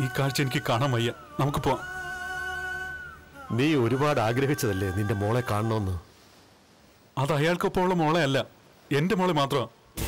ഈ കാഴ്ച എനിക്ക് കാണാൻ വയ്യ നമുക്ക് പോവാം നീ ഒരുപാട് ആഗ്രഹിച്ചതല്ലേ നിന്റെ മോളെ കാണണമെന്ന് അത് അയാൾക്കൊപ്പമുള്ള മോളെ അല്ല എന്റെ മോളെ മാത്രമാ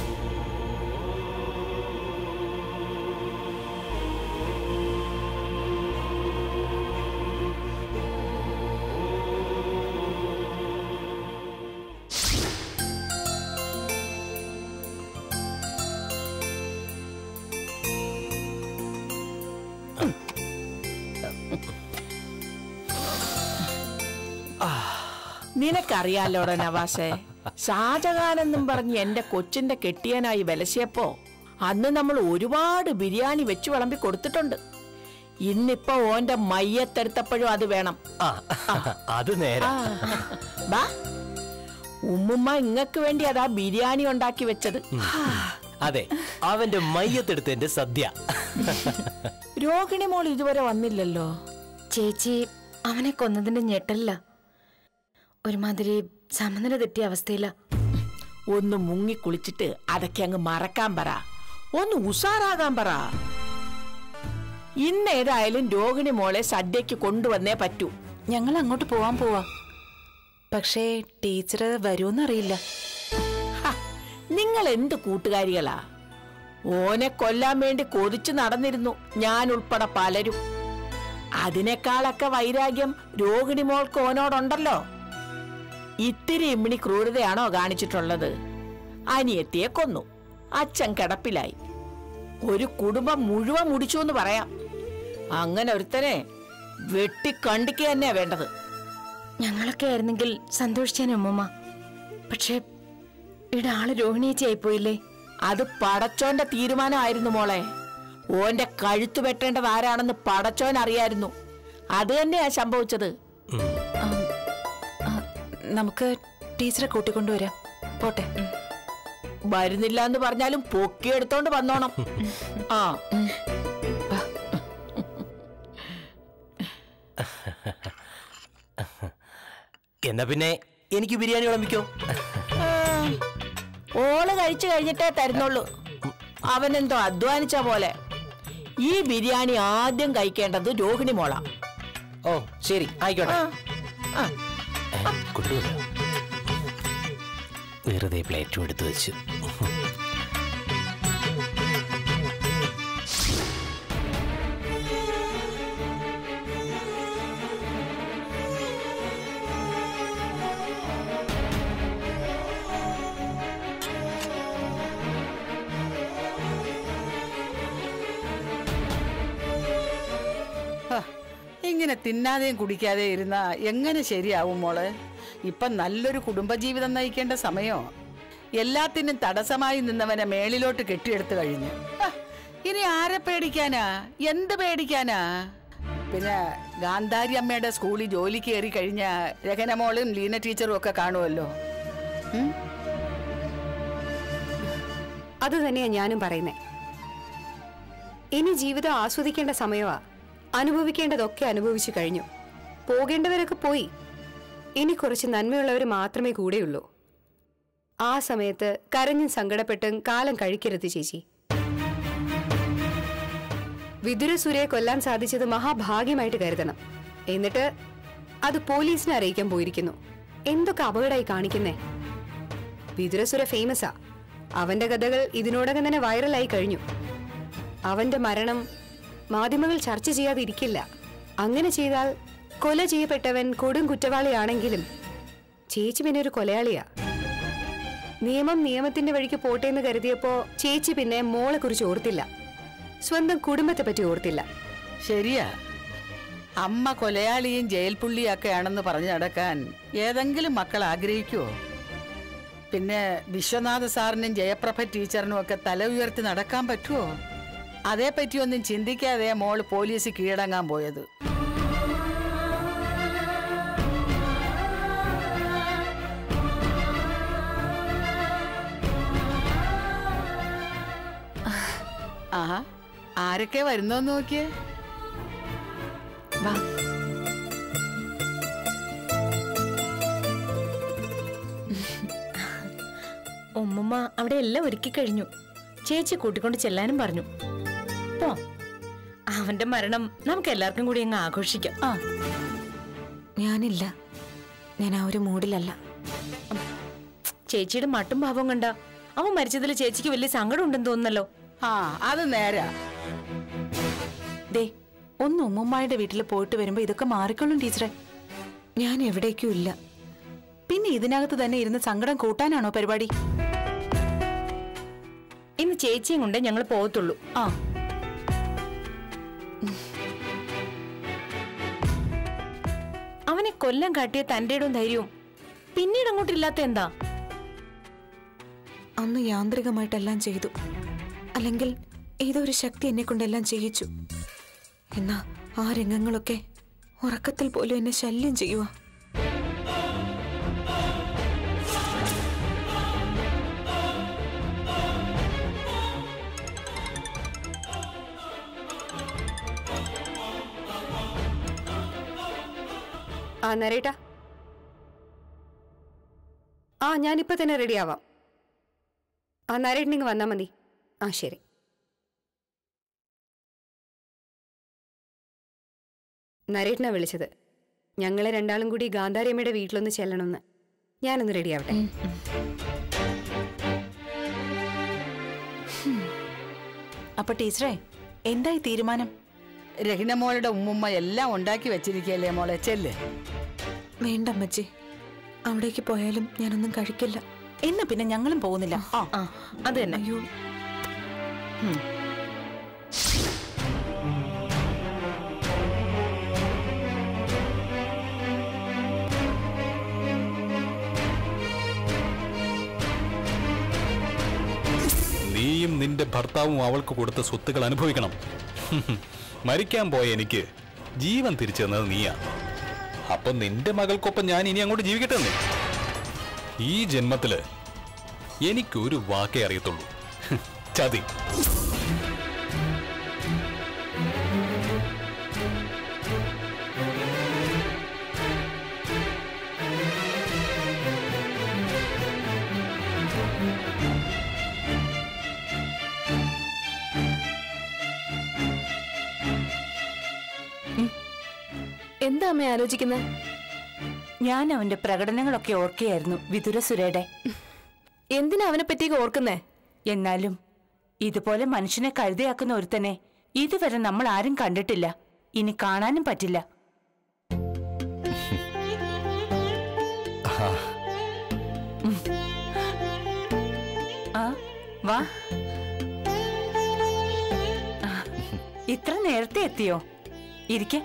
നിനക്കറിയാലോടാ നവാസേ ഷാജഹാൻ എന്നും പറഞ്ഞ് എന്റെ കൊച്ചിന്റെ കെട്ടിയനായി വിലസിയപ്പോ അന്ന് നമ്മൾ ഒരുപാട് ബിരിയാണി വെച്ചു വിളമ്പി കൊടുത്തിട്ടുണ്ട് ഇന്നിപ്പോ ഓന്റെ മയ്യത്തെടുത്തപ്പോഴും അത് വേണം ആ അത് നേരെ ആ, ബാ ഉമ്മുമ്മ ഇങ്ങക്ക് വേണ്ടി അതാ ബിരിയാണി ഉണ്ടാക്കി വെച്ചത് അതെ അവന്റെ മയ്യത്തെടുത്തതിന്റെ സദ്യ രോഹിണി മോൾ ഇതുവരെ വന്നില്ലല്ലോ ചേച്ചി അവനെ കൊന്നതിന്റെ ഞെട്ടല്ല ഒരുമാതിരി സമനില തെറ്റിയ അവസ്ഥയില ഒന്ന് മുങ്ങി കുളിച്ചിട്ട് അതൊക്കെ അങ്ങ് മറക്കാൻ പറ ഒന്ന് ഉഷാറാകാൻ പറ ഇന്ന് ഏതായാലും രോഹിണി മോളെ സദ്യക്ക് കൊണ്ടുവന്നേ പറ്റൂ ഞങ്ങൾ അങ്ങോട്ട് പോവാൻ പോവാ പക്ഷേ ടീച്ചർ വരുമെന്നറിയില്ല ഹ, നിങ്ങൾ എന്ത് കൂട്ടുകാരികളാ ഓനെ കൊല്ലാൻ വേണ്ടി കൊതിച്ചു നടന്നിരുന്നു ഞാൻ ഉൾപ്പെടെ പലരും അതിനേക്കാളൊക്കെ വൈരാഗ്യം രോഹിണി മോൾക്ക് ഓനോടുണ്ടല്ലോ ഇത്തിരി ഇമ്മിണി ക്രൂരതയാണോ കാണിച്ചിട്ടുള്ളത് അനിയത്തിയെ കൊന്നു അച്ഛൻ കിടപ്പിലായി ഒരു കുടുംബം മുഴുവൻ മുടിച്ചു എന്ന് പറയാം അങ്ങനെ ഒരുത്തനെ വെട്ടിക്കണ്ടിക്ക് തന്നെയാ വേണ്ടത് ഞങ്ങളൊക്കെ ആയിരുന്നെങ്കിൽ സന്തോഷിച്ചേനെ ഉമ്മമ്മ പക്ഷേ ഇവിടെ ആള് രോഹിണിയേച്ചി പോയില്ലേ അത് പടച്ചോന്റെ തീരുമാനമായിരുന്നു മോളെ ഓന്റെ കഴുത്തു വെട്ടേണ്ടത് ആരാണെന്ന് പടച്ചോൻ അറിയായിരുന്നു അത് തന്നെയാ സംഭവിച്ചത് നമുക്ക് ടീച്ചറെ കൂട്ടിക്കൊണ്ടുവരാം പോട്ടെ വരുന്നില്ല എന്ന് പറഞ്ഞാലും പൊക്കിയെടുത്തോണ്ട് വന്നോണം ആ എന്നാ പിന്നെ എനിക്ക് ബിരിയാണി വിളമ്പിക്കോ ആ, ഓള് കഴിച്ചു കഴിഞ്ഞിട്ടേ തരുന്നുള്ളൂ അവനെന്തോ അധ്വാനിച്ച പോലെ ഈ ബിരിയാണി ആദ്യം കഴിക്കേണ്ടത് രോഹിണി മോള ഓ ശരി ആയിക്കോട്ടെ ആ കൊണ്ടുവരാം വെറുതെ പ്ലേറ്റും എടുത്തു വെച്ചു ഹ, ഇങ്ങനെ തിന്നാതെയും കുടിക്കാതെയും ഇരുന്ന എങ്ങനെ ശരിയാവും മോള് ഇപ്പൊ നല്ലൊരു കുടുംബജീവിതം നയിക്കേണ്ട സമയോ എല്ലാത്തിനും തടസ്സമായി നിന്നവനെ മേളിലോട്ട് കെട്ടിയെടുത്തു കഴിഞ്ഞു ഹ, ഇനി ആരെ പേടിക്കാനാ എന്ത് പേടിക്കാനാ പിന്നെ ഗാന്ധാരി അമ്മയുടെ സ്കൂളിൽ ജോലി കയറി കഴിഞ്ഞ രഹനമോളും ലീന ടീച്ചറും ഒക്കെ കാണുമല്ലോ ഉം? അത് തന്നെയാ ഞാനും പറയുന്നേ ഇനി ജീവിതം ആസ്വദിക്കേണ്ട സമയമാ അനുഭവിക്കേണ്ടതൊക്കെ അനുഭവിച്ചു കഴിഞ്ഞു പോകേണ്ടവരൊക്കെ പോയി ഇനി കുറച്ച് നന്മയുള്ളവർ മാത്രമേ കൂടെയുള്ളൂ ആ സമയത്ത് കരഞ്ഞും സങ്കടപ്പെട്ടും കാലം കഴിക്കരുത് ചേച്ചി വിതുരസുരയെ കൊല്ലാൻ സാധിച്ചത് മഹാഭാഗ്യമായിട്ട് കരുതണം എന്നിട്ട് അത് പോലീസിനെ അറിയിക്കാൻ പോയിരിക്കുന്നു എന്തൊക്കെ അപകടമായി കാണിക്കുന്നേ വിതുരസുര ഫേമസാ അവന്റെ കഥകൾ ഇതിനോടകം തന്നെ വൈറലായി കഴിഞ്ഞു അവന്റെ മരണം മാധ്യമങ്ങൾ ചർച്ച ചെയ്യാതെ ഇരിക്കില്ല അങ്ങനെ ചെയ്താൽ കൊല ചെയ്യപ്പെട്ടവൻ കൊടും കുറ്റവാളിയാണെങ്കിലും ചേച്ചി പിന്നെ ഒരു കൊലയാളിയാ നിയമം നിയമത്തിന്റെ വഴിക്ക് പോട്ടെ എന്ന് കരുതിയപ്പോ ചേച്ചി പിന്നെ മോളെ കുറിച്ച് ഓർത്തില്ല സ്വന്തം കുടുംബത്തെ പറ്റി ഓർത്തില്ല ശരിയാ അമ്മ കൊലയാളിയും ജയിൽ പുള്ളിയൊക്കെയാണെന്ന് പറഞ്ഞു നടക്കാൻ ഏതെങ്കിലും മക്കൾ ആഗ്രഹിക്കുവോ പിന്നെ വിശ്വനാഥ സാറിനും ജയപ്രഭ ടീച്ചറിനും ഒക്കെ തല ഉയർത്തി നടക്കാൻ പറ്റുമോ അതേപ്പറ്റി ഒന്നും ചിന്തിക്കാതെ മോള് പോലീസ് കീഴടങ്ങാൻ പോയത് ആഹാ ആരൊക്കെ വരുന്നോന്ന് നോക്കിയേ വാ ഉമ്മുമ്മ അവിടെ എല്ലാം ഒരുക്കി കഴിഞ്ഞു ചേച്ചി കൂട്ടിക്കൊണ്ട് ചെല്ലാനും പറഞ്ഞു പോ അവന്റെ മരണം നമുക്ക് എല്ലാവർക്കും കൂടി അങ്ങ് ആഘോഷിക്കാം ആ ഞാനില്ല ഞാൻ ആ ഒരു മൂഡിലല്ല ചേച്ചിയുടെ മട്ടും ഭാവം കണ്ട അവൻ മരിച്ചതിൽ ചേച്ചിക്ക് വലിയ സങ്കടം ഉണ്ടെന്ന് തോന്നുന്നല്ലോ ആ അത് നേരാ ദേ ഒന്ന് ഉമ്മുമ്മായുടെ വീട്ടിൽ പോയിട്ട് വരുമ്പോ ഇതൊക്കെ മാറിക്കൊള്ളും ടീച്ചറെ ഞാൻ എവിടേക്കും ഇല്ല പിന്നെ ഇതിനകത്ത് തന്നെ ഇരുന്ന് സങ്കടം കൂട്ടാനാണോ പരിപാടി ഇന്ന് ചേച്ചിയും കൊണ്ടേ ഞങ്ങൾ പോകത്തുള്ളൂ ആ അവനെ കൊല്ലം കാട്ടിയ തന്റെ ഇടവും ധൈര്യവും പിന്നീട് അങ്ങോട്ടില്ലാത്ത എന്താ അന്ന് യാന്ത്രികമായിട്ടെല്ലാം ചെയ്തു അല്ലെങ്കിൽ ഏതോ ഒരു ശക്തി എന്നെ കൊണ്ടെല്ലാം ചെയ്യിച്ചു എന്നാ ആ രംഗങ്ങളൊക്കെ ഉറക്കത്തിൽ പോലും എന്നെ ശല്യം ചെയ്യുക ആ നരേട്ടാ ആ ഞാനിപ്പോ തന്നെ റെഡി ആവാം ആ നരേട്ടനിങ് വന്നാ മതി ആ ശരി നരേട്ടനാ വിളിച്ചത് ഞങ്ങളെ രണ്ടാളും കൂടി ഗാന്ധാരിയമ്മയുടെ വീട്ടിലൊന്ന് ചെല്ലണമെന്ന് ഞാനൊന്ന് റെഡി ആവട്ടെ അപ്പൊ ടീച്ചറെ എന്തായി തീരുമാനം രഹിനമോളുടെ ഉമ്മുമ്മ എല്ലാം ഉണ്ടാക്കി വെച്ചിരിക്കല്ലേ മോളെ ചെല്ല് വേണ്ട അമ്മച്ചി അവിടേക്ക് പോയാലും ഞാനൊന്നും കഴിക്കില്ല എന്നാ പിന്നെ ഞങ്ങളും പോകുന്നില്ല ആ ആ അത് തന്നെ അയ്യോ നീയും നിന്റെ ഭർത്താവും അവൾക്ക് കൊടുത്ത സ്വത്തുകൾ അനുഭവിക്കണം മരിക്കാൻ പോയ എനിക്ക് ജീവൻ തിരിച്ചു തന്നത് നീയാ അപ്പൊ നിന്റെ മകൾക്കൊപ്പം ഞാൻ ഇനി അങ്ങോട്ട് ജീവിക്കട്ടെ എന്നേ? ഈ ജന്മത്തില് എനിക്കൊരു വാക്കേ അറിയത്തുള്ളൂ ചതി എന്താ അമ്മ ആലോചിക്കുന്നത് ഞാൻ അവന്റെ പ്രകടനങ്ങളൊക്കെ ഓർക്കുകയായിരുന്നു വിതുരസുരയുടെ എന്തിനാ അവനെ പറ്റിയൊക്കെ ഓർക്കുന്നേ എന്നാലും ഇതുപോലെ മനുഷ്യനെ കഴുതയാക്കുന്ന ഒരുത്തനെ ഇതുവരെ നമ്മൾ ആരും കണ്ടിട്ടില്ല ഇനി കാണാനും പറ്റില്ല ഉം. ആ വാ ആ, ഇത്ര നേരത്തെ എത്തിയോ ഇരിക്കെ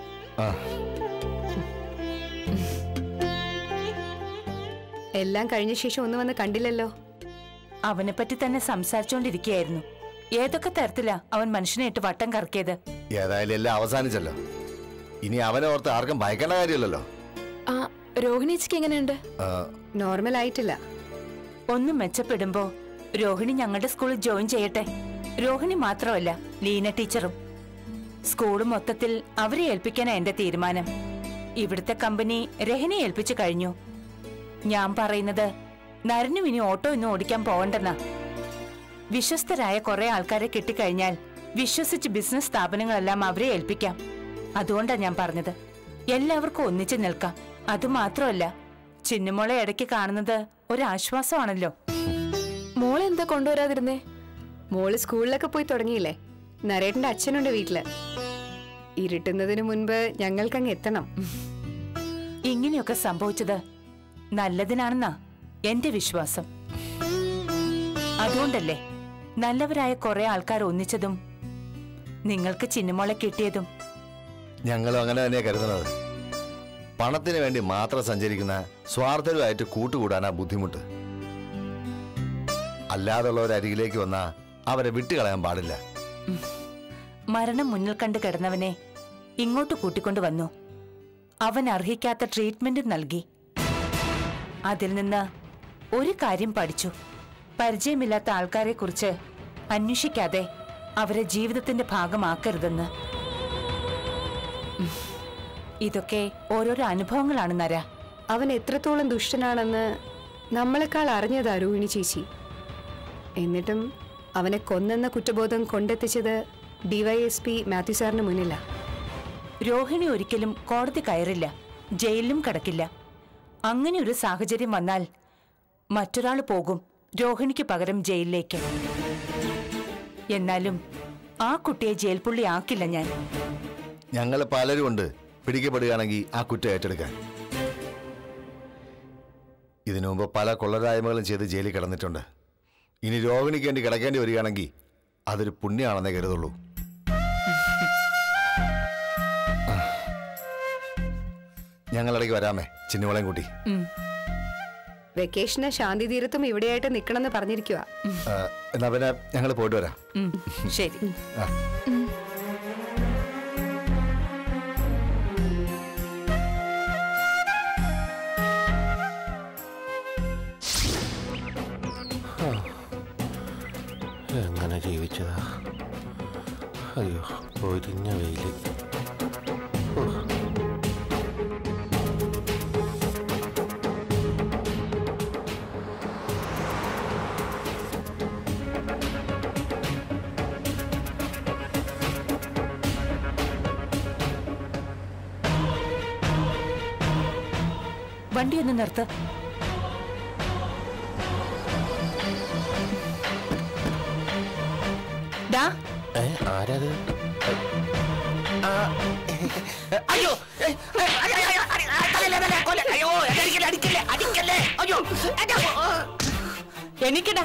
എല്ലാം കഴിഞ്ഞ ശേഷം ഒന്ന് വന്ന് കണ്ടില്ലല്ലോ അവനെ പറ്റി തന്നെ സംസാരിച്ചുകൊണ്ടിരിക്കുകയായിരുന്നു ഏതൊക്കെ തരത്തിലാ അവൻ മനുഷ്യനെ ഇട്ട് വട്ടം കറക്കിയത് ഏതായാലും എല്ലാം അവസാനിച്ചല്ലോ ഇനി അവനെ ഓർത്ത് ആർക്കും ഭയക്കേണ്ട കാര്യമില്ലല്ലോ ആ രോഹിണിച്ചിക്ക് എങ്ങനെയുണ്ട് ആ, നോർമൽ ആയിട്ടില്ല ഒന്ന് മെച്ചപ്പെടുമ്പോ രോഹിണി ഞങ്ങളുടെ സ്കൂളിൽ ജോയിൻ ചെയ്യട്ടെ രോഹിണി മാത്രമല്ല ലീന ടീച്ചറും സ്കൂൾ മൊത്തത്തിൽ അവരെ ഏൽപ്പിക്കാനാ എന്റെ തീരുമാനം ഇവിടുത്തെ കമ്പനി രഹനെ ഏൽപ്പിച്ചു കഴിഞ്ഞു ഞാൻ പറയുന്നത് നരനും ഇനി ഓട്ടോ ഒന്നും ഓടിക്കാൻ പോകണ്ടെന്നാ വിശ്വസ്തരായ കുറെ ആൾക്കാരെ കിട്ടിക്കഴിഞ്ഞാൽ വിശ്വസിച്ച് ബിസിനസ് സ്ഥാപനങ്ങളെല്ലാം അവരെ ഏൽപ്പിക്കാം അതുകൊണ്ടാ ഞാൻ പറഞ്ഞത് എല്ലാവർക്കും ഒന്നിച്ചു നിൽക്കാം അതുമാത്രമല്ല ചിന്നുമോളെ ഇടയ്ക്ക് കാണുന്നത് ഒരാശ്വാസമാണല്ലോ മോളെ എന്താ കൊണ്ടുവരാതിരുന്നേ മോള് സ്കൂളിലൊക്കെ പോയി തുടങ്ങിയില്ലേ നരേട്ടന്റെ അച്ഛനുണ്ട് വീട്ടില് ഇരുട്ടുന്നതിന് മുൻപ് ഞങ്ങൾക്കങ്ങ് എത്തണം ഇങ്ങനെയൊക്കെ സംഭവിച്ചത് നല്ലതിനാണെന്നാ എന്റെ വിശ്വാസം അതുകൊണ്ടല്ലേ നല്ലവരായ കുറെ ആൾക്കാർ ഒന്നിച്ചതും നിങ്ങൾക്ക് ചിന്നുമോളെ കിട്ടിയതും ഞങ്ങളും അങ്ങനെ തന്നെയാ കരുതുന്നത് പണത്തിന് വേണ്ടി മാത്രം സഞ്ചരിക്കുന്ന സ്വാർത്ഥരുമായിട്ട് കൂട്ടുകൂടാനാ ബുദ്ധിമുട്ട് അല്ലാതുള്ളവരരികിലേക്ക് വന്നാ അവരെ വിട്ടുകളയാൻ പാടില്ല മരണം മുന്നിൽ കണ്ട് കിടന്നവനെ ഇങ്ങോട്ട് കൂട്ടിക്കൊണ്ടു വന്നു അവൻ അർഹിക്കാത്ത ട്രീറ്റ്മെന്റ് നൽകി അതിൽ നിന്ന് ഒരു കാര്യം പഠിച്ചു പരിചയമില്ലാത്ത ആൾക്കാരെ കുറിച്ച് അന്വേഷിക്കാതെ അവരെ ജീവിതത്തിന്റെ ഭാഗമാക്കരുതെന്ന് ഉം. ഇതൊക്കെ ഓരോരോ അനുഭവങ്ങളാണ് നര അവൻ എത്രത്തോളം ദുഷ്ടനാണെന്ന് നമ്മളെക്കാൾ അറിഞ്ഞതാ രോഹിണി ചേച്ചി എന്നിട്ടും അവനെ കൊന്നെന്ന കുറ്റബോധം കൊണ്ടെത്തിച്ചത് ഡിവൈഎസ്പി മാത്യു സാറിന് മുന്നിലാ രോഹിണി ഒരിക്കലും കോടതി കയറില്ല ജയിലിലും കിടക്കില്ല അങ്ങനെ ഒരു സാഹചര്യം വന്നാൽ മറ്റൊരാൾ പോകും രോഹിണിക്ക് പകരം ജയിലിലേക്ക് എന്നാലും ആ കുട്ടിയെ ജയിൽ പുള്ളി ആക്കില്ല ഞാൻ ഞങ്ങൾ പലരും ഉണ്ട് പിടിക്കപ്പെടുകയാണെങ്കിൽ ആ കുറ്റം ഏറ്റെടുക്കാൻ ഇതിനു മുമ്പ് പല കൊള്ളരായ്മകളും ചെയ്ത് ജയിലിൽ കിടന്നിട്ടുണ്ട് ഇനി രോഹിണിക്ക് വേണ്ടി കിടക്കേണ്ടി വരികയാണെങ്കിൽ അതൊരു പുണ്യമാണെന്നേ കരുതുള്ളൂ ഞങ്ങളിടയ്ക്ക് വരാമേ ചിന്നുവളയും കൂട്ടി വെക്കേഷന് ശാന്തി തീരത്തും ഇവിടെയായിട്ട് നിൽക്കണമെന്ന് പറഞ്ഞിരിക്കുക ആ, എന്നാ പിന്നെ ഞങ്ങൾ പോയിട്ട് വരാം ഉം, ശരി ആ. എങ്ങനെ ജീവിച്ചതാ അയ്യോ പൊരിഞ്ഞ വെയില് ഓ. വണ്ടി ഒന്ന് നിർത്ത് ഡാ ഏ ആരത് അയ്യോ ഏ, ഏ, അയ്യ, അയ്യ, അയ്യ, അടി, ആ, തലയിലെ, തലയിലെ, കൊല്ലെ. അയ്യോ എന്നെ അടിക്കല്ലേ അടിക്കല്ലേ അടിക്കല്ലേ അയ്യോ എന്റെ അമ്മ, ആ. എനിക്കടാ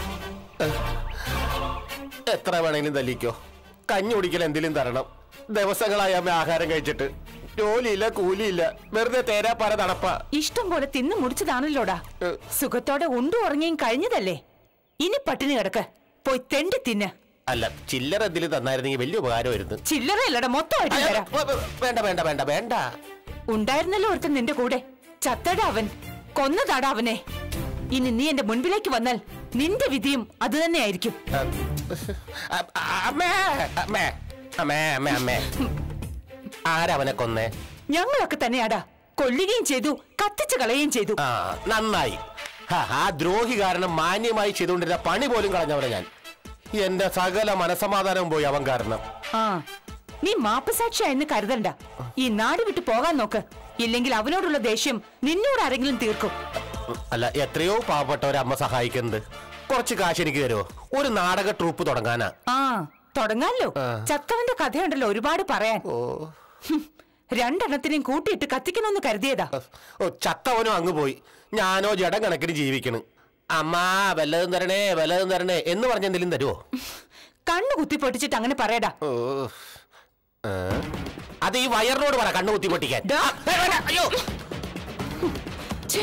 എത്ര വേണമെങ്കിലും തല്ലിക്കോ കഞ്ഞി കുടിക്കൽ എന്തെങ്കിലും തരണം ദിവസങ്ങളായി അമ്മ ആഹാരം കഴിച്ചിട്ട് ജോലിയില്ല കൂലിയില്ല വെറുതെ തേരാ പല നടപ്പ ഇഷ്ടം പോലെ തിന്നു മുടിച്ചതാണല്ലോടാ ഏ. സുഖത്തോടെ ഉണ്ടു ഉറങ്ങിയും കഴിഞ്ഞതല്ലേ ഇനി പട്ടിണി കിടക്ക് പോയി തെണ്ടി തിന്ന് അല്ല ചില്ലറ എന്തെങ്കിലും തന്നായിരുന്നെങ്കിൽ വലിയ ഉപകാരമായിരുന്നു ചില്ലറയല്ലടാ മൊത്തമായിട്ട് അയ്യോ, തരാം വ- വ- വേണ്ട വേണ്ട വേണ്ട വേണ്ട ഉണ്ടായിരുന്നല്ലോ ഒരുത്തൻ നിന്റെ കൂടെ ചത്തടാ അവൻ കൊന്നതാടാ അവനെ ഇനി നീ എന്റെ മുൻപിലേക്ക് വന്നാൽ നിന്റെ വിധിയും അത് തന്നെയായിരിക്കും അ- അ- അമ്മേ അമ്മേ അമ്മേ അമ്മേ അമ്മേ ആരവനെ കൊന്നേ ഞങ്ങളൊക്കെ തന്നെയാടാ കൊല്ലുകയും ചെയ്തു കത്തിച്ചു കളയുകയും ചെയ്തു ആ നന്നായി ഹ, ആ ദ്രോഹി കാരണം മാന്യമായി ചെയ്തുകൊണ്ടിരുന്ന പണി പോലും കളഞ്ഞവനെ ഞാൻ എന്റെ സകല മനസമാധാനവും പോയി അവൻ കാരണം ആ നീ മാപ്പസാക്ഷിയായെന്ന് കരുതണ്ട ഈ നാട് വിട്ടു പോകാൻ നോക്ക് ഇല്ലെങ്കിൽ അവനോടുള്ള ദേഷ്യം നിന്നോട് ആരെങ്കിലും തീർക്കും അല്ല എത്രയോ പാവപ്പെട്ട ഒരമ്മ സഹായിക്കുന്നത് കുറച്ച് കാശ് എനിക്ക് തരുമോ ഒരു നാടക ട്രൂപ്പ് തുടങ്ങാനാ ആ തുടങ്ങാലോ ചത്തവന്റെ കഥയുണ്ടല്ലോ ഒരുപാട് പറയാൻ ഹും, രണ്ടെണ്ണത്തിനെയും കൂട്ടിയിട്ട് കത്തിക്കണമെന്ന് കരുതിയതാ ഓ ചത്തവനും അങ്ങ് പോയി ഞാനോ ജഡം കണക്കിന് ജീവിക്കണ് അമ്മ വല്ലതും തരണേ വല്ലതും തരണേ എന്ന് പറഞ്ഞ എന്തെങ്കിലും തരുമോ കണ്ണു കുത്തി പൊട്ടിച്ചിട്ട് അങ്ങനെ പറയടാ ഓ ഏ? അത് ഈ വയറിനോട് പറ കണ്ണു കുത്തി പൊട്ടിക്കാൻ ഡാ. ആ, വേണ്ട, വേണ്ട, അയ്യോ ഛേ.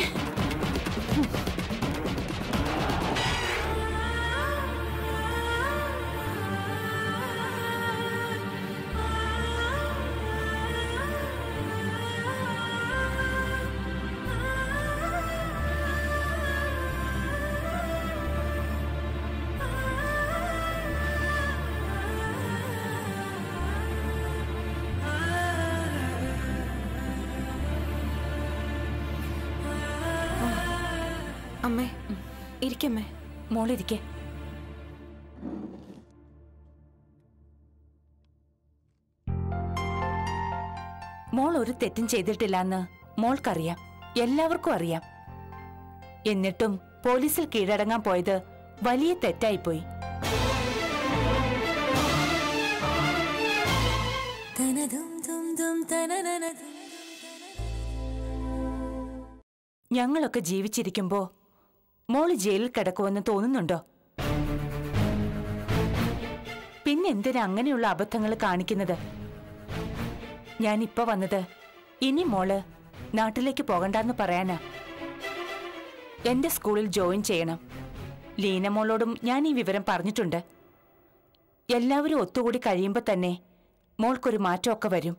അമ്മേ ഇരിക്കമ്മേ മോളിരിക്കെ മോൾ ഒരു തെറ്റും ചെയ്തിട്ടില്ലെന്ന് മോൾക്കറിയാം എല്ലാവർക്കും അറിയാം എന്നിട്ടും പോലീസിൽ കീഴടങ്ങാൻ പോയത് വലിയ തെറ്റായിപ്പോയി ഞങ്ങളൊക്കെ ജീവിച്ചിരിക്കുമ്പോ മോള് ജയിലിൽ കിടക്കുമെന്ന് തോന്നുന്നുണ്ടോ പിന്നെന്തിനാ അങ്ങനെയുള്ള അബദ്ധങ്ങൾ കാണിക്കുന്നത് ഞാൻ ഇപ്പൊ വന്നത് ഇനി മോള് നാട്ടിലേക്ക് പോകണ്ടെന്ന് പറയാനാ എന്റെ സ്കൂളിൽ ജോയിൻ ചെയ്യണം ലീന മോളോടും ഞാൻ ഈ വിവരം പറഞ്ഞിട്ടുണ്ട് എല്ലാവരും ഒത്തുകൂടി കഴിയുമ്പോൾ തന്നെ മോൾക്കൊരു മാറ്റമൊക്കെ വരും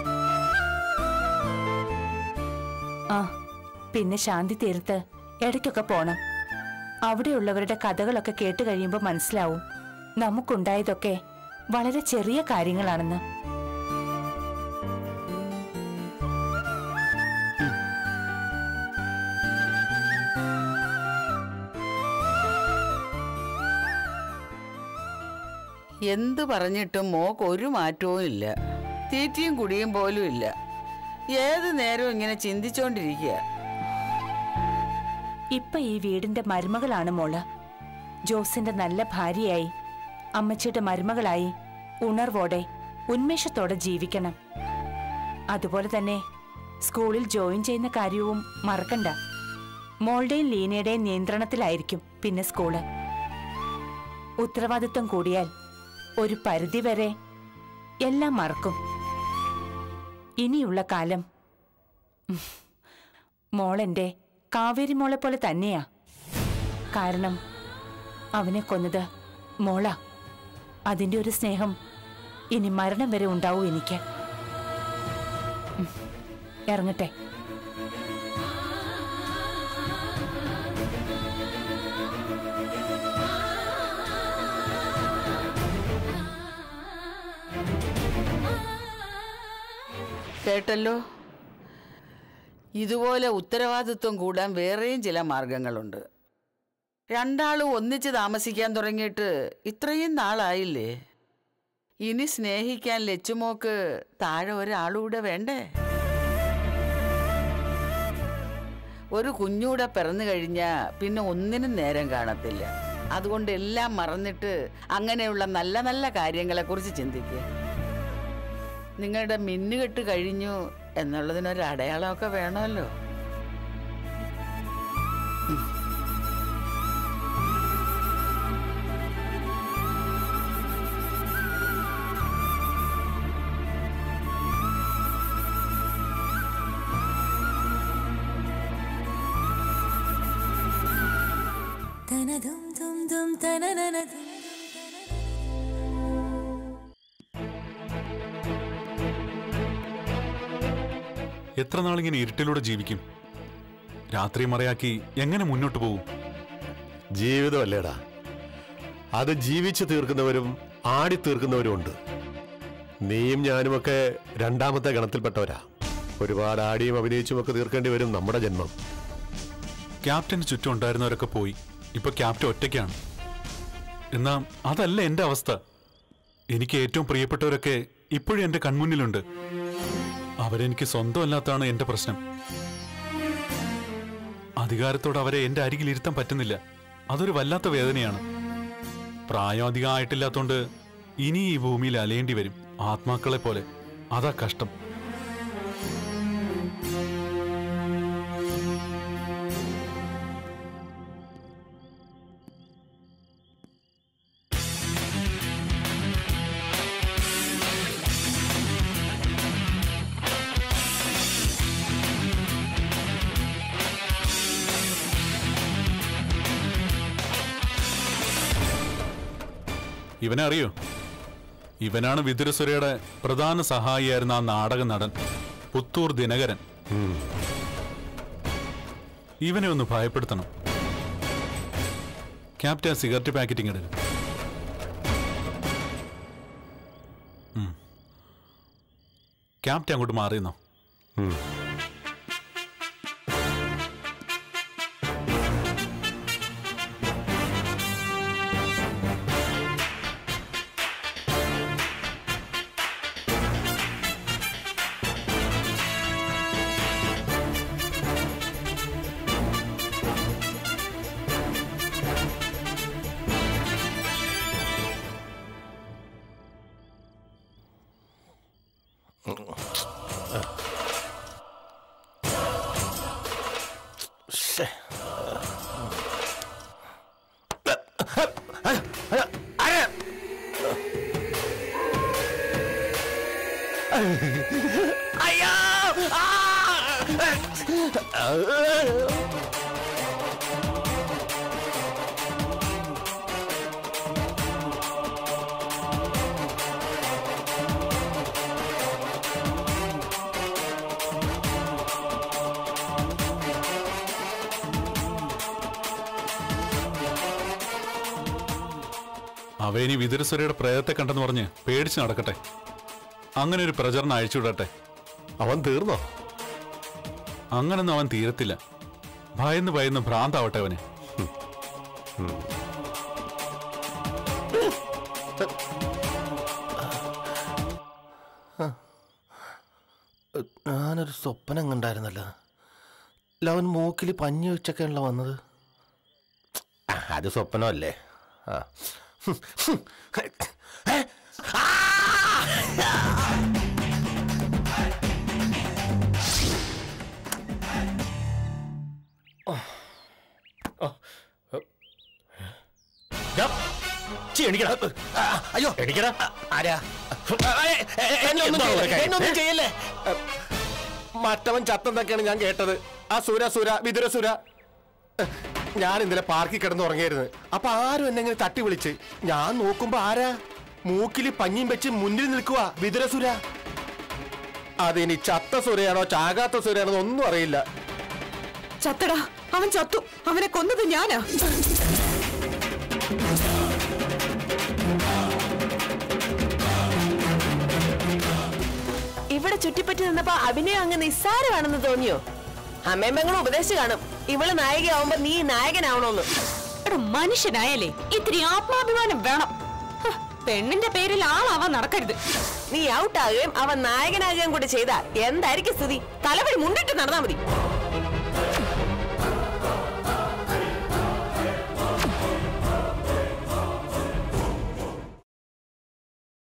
ആ പിന്നെ ശാന്തി തീർത്ത് ഇടയ്ക്കൊക്കെ പോണം അവിടെയുള്ളവരുടെ കഥകളൊക്കെ കേട്ട് കഴിയുമ്പോൾ മനസ്സിലാവും നമുക്കുണ്ടായതൊക്കെ വളരെ ചെറിയ കാര്യങ്ങളാണെന്ന് എന്ത് പറഞ്ഞിട്ടും മോക്ക് ഒരു മാറ്റവും ഇല്ല തീറ്റിയും കുടിയും പോലും ഇല്ല ഏത് നേരവും ഇങ്ങനെ ചിന്തിച്ചോണ്ടിരിക്കുക ഇപ്പൊ ഈ വീടിന്റെ മരുമകളാണ് മോള് ജോസിന്റെ നല്ല ഭാര്യയായി അമ്മച്ചിയുടെ മരുമകളായി ഉണർവോടെ ഉന്മേഷത്തോടെ ജീവിക്കണം അതുപോലെ തന്നെ സ്കൂളിൽ ജോയിൻ ചെയ്യുന്ന കാര്യവും മറക്കണ്ട മോളുടെയും ലീനയുടെയും നിയന്ത്രണത്തിലായിരിക്കും പിന്നെ സ്കൂള് ഉത്തരവാദിത്വം കൂടിയാൽ ഒരു പരിധിവരെ എല്ലാം മറക്കും ഇനിയുള്ള കാലം ഉം, മോളെന്റെ കാവേരി മോളെ പോലെ തന്നെയാ കാരണം അവനെ കൊന്നത് മോളാ അതിന്റെ ഒരു സ്നേഹം ഇനി മരണം വരെ ഉണ്ടാവൂ എനിക്ക് ഉം, ഇറങ്ങട്ടെ കേട്ടല്ലോ ഇതുപോലെ ഉത്തരവാദിത്വം കൂടാൻ വേറെയും ചില മാർഗങ്ങളുണ്ട് രണ്ടാളും ഒന്നിച്ച് താമസിക്കാൻ തുടങ്ങിയിട്ട് ഇത്രയും നാളായില്ലേ ഇനി സ്നേഹിക്കാൻ ലച്ചുമോക്ക് താഴെ ഒരാളൂടെ വേണ്ടേ ഒരു കുഞ്ഞൂടെ പിറന്നു കഴിഞ്ഞാൽ പിന്നെ ഒന്നിനും നേരം കാണത്തില്ല അതുകൊണ്ട് എല്ലാം മറന്നിട്ട് അങ്ങനെയുള്ള നല്ല നല്ല കാര്യങ്ങളെക്കുറിച്ച് ചിന്തിക്കുക നിങ്ങളുടെ മിന്നുകെട്ട് കഴിഞ്ഞു എന്നുള്ളതിനൊരു അടയാളമൊക്കെ വേണമല്ലോ എത്ര നാളിങ്ങനെ ഇരുട്ടിലൂടെ ജീവിക്കും രാത്രി മറയാക്കി എങ്ങനെ മുന്നോട്ട് പോകും ജീവിതമല്ലേടാ അത് ജീവിച്ചു തീർക്കുന്നവരും ആടി തീർക്കുന്നവരും ഉണ്ട് നീയും ഞാനുമൊക്കെ രണ്ടാമത്തെ ഗണത്തിൽപ്പെട്ടവരാ ഒരുപാട് ആടിയും അഭിനയിച്ചും ഒക്കെ തീർക്കേണ്ടി വരും നമ്മുടെ ജന്മം ക്യാപ്റ്റന് ചുറ്റും ഉണ്ടായിരുന്നവരൊക്കെ പോയി ഇപ്പൊ ക്യാപ്റ്റൻ ഒറ്റയ്ക്കാണ് എന്നാ അതല്ല എന്റെ അവസ്ഥ എനിക്ക് ഏറ്റവും പ്രിയപ്പെട്ടവരൊക്കെ ഇപ്പോഴും എന്റെ കൺമുന്നിലുണ്ട് അവരെനിക്ക് സ്വന്തമല്ലാത്താണ് എന്റെ പ്രശ്നം അധികാരത്തോടെ അവരെ എന്റെ അരികിൽ ഇരുത്താൻ പറ്റുന്നില്ല അതൊരു വല്ലാത്ത വേദനയാണ് പ്രായം അധികം ആയിട്ടില്ലാത്തോണ്ട് ഇനി ഈ ഭൂമിയിൽ അലയേണ്ടി വരും ആത്മാക്കളെ പോലെ അതാ കഷ്ടം ഇവനെ അറിയോ ഇവനാണ് വിതുരസുരയുടെ പ്രധാന സഹായിയായിരുന്ന ആ നാടക നടൻ പുത്തൂർ ദിനകരൻ ഇവനെ ഒന്ന് ഭയപ്പെടുത്തണം ക്യാപ്റ്റൻ സിഗരറ്റ് പാക്കറ്റിംഗ് ഇടരുത് ഉം. ക്യാപ്റ്റൻ അങ്ങോട്ട് മാറിയെന്നോ അയ്യോ ആ! അവ ഇനി വിതുരസുരയുടെ പ്രേതത്തെ കണ്ടെന്ന് പറഞ്ഞ് പേടിച്ച് നടക്കട്ടെ അങ്ങനെ ഒരു പ്രചരണം അഴിച്ചുവിടട്ടെ അവൻ തീർന്നോ അങ്ങനൊന്നും അവൻ തീരത്തില്ല ഭയന്ന് ഭയന്ന് ഭ്രാന്താവട്ടെ അവന് ഉം. ഞാനൊരു സ്വപ്നം കണ്ടായിരുന്നല്ലോ ലവൻ മൂക്കിൽ പഞ്ഞി വെച്ചൊക്കെയാണല്ലോ വന്നത് ആ, അത് സ്വപ്നമല്ലേ ആ ഹും, ഹും. ഏ? ആ! ഞാൻ ചീ, എണീക്കടാ. ആ, അയ്യോ എണീക്കടാ. ആരാ ഏ, ഏ, ഏ, എന്നെ ഒന്നും എന്താ ചെയ്യല്ലേ, ഇവിടെ കാര്യം? എന്നെ ഒന്നും ചെയ്യല്ലേ മറ്റവൻ ചത്തെന്നൊക്കെയാണ് ഞാൻ കേട്ടത് ആ സുര സുര വിതുര സുര ഞാൻ ഇന്നലെ പാർക്കിൽ കിടന്ന് ഉറങ്ങിയായിരുന്നു അപ്പൊ ആരും എന്നെ ഇങ്ങനെ തട്ടി വിളിച്ച് ഞാൻ നോക്കുമ്പോ ആരാ മൂക്കില് പഞ്ഞിയും വെച്ച് മുന്നിൽ നിൽക്കുക വിതുര സുര അതിനി ചത്ത സുരയാണോ ചാകാത്ത സുരയാണോ ഒന്നും അറിയില്ല ചത്തടാ അവൻ ചത്തു അവനെ കൊന്നത് ഞാനാ ഇവിടെ ചുറ്റിപ്പറ്റി നിന്നപ്പോ അഭിനയം അങ്ങ് നിസ്സാരമാണെന്ന് തോന്നിയോ അമ്മയും പെങ്ങളും ഉപദേശിച്ചു കാണും ഇവള് നായികയാവുമ്പോ നീ നായകനാവണോന്ന് എടാ മനുഷ്യനായാലേ ഇത്തിരി ആത്മാഭിമാനം വേണം ഹ്, പെണ്ണിന്റെ പേരിൽ ആളാവാൻ നടക്കരുത് നീ ഔട്ടാകുകയും അവൻ നായകനാകുകയും കൂടി ചെയ്താൽ എന്തായിരിക്കും സ്ഥിതി തലവഴി മുണ്ടിട്ട് നടന്നാ മതി